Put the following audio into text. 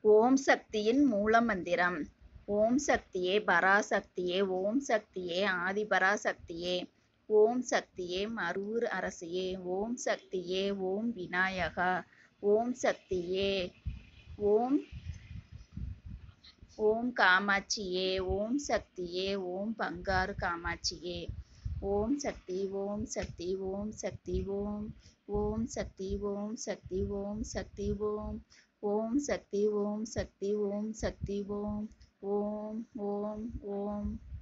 ஓம் சக்தியின் மூலமந்திரம் ஓம் சக்தியே பராசக்தியே ஓம் சக்தியே ஆதிபராசக்தியே ஓம் சக்தியே மரூர் அரசியே ஓம் சக்தியே ஓம் விநாயகா ஓம் சக்தியே ஓம் ஓம் காமாட்சியே ஓம் சக்தியே ஓம் பங்காரு காமாட்சியே ஓம் சக்தி ஓம் சக்தி ஓம் சக்தி ஓம் ஓம் சக்தி ஓம் சக்தி ஓம் சக்தி ஓம் ஓம் சக்தி ஓம் சக்தி ஓம் சக்தி ஓம் ஓம் ஓம் ஓம்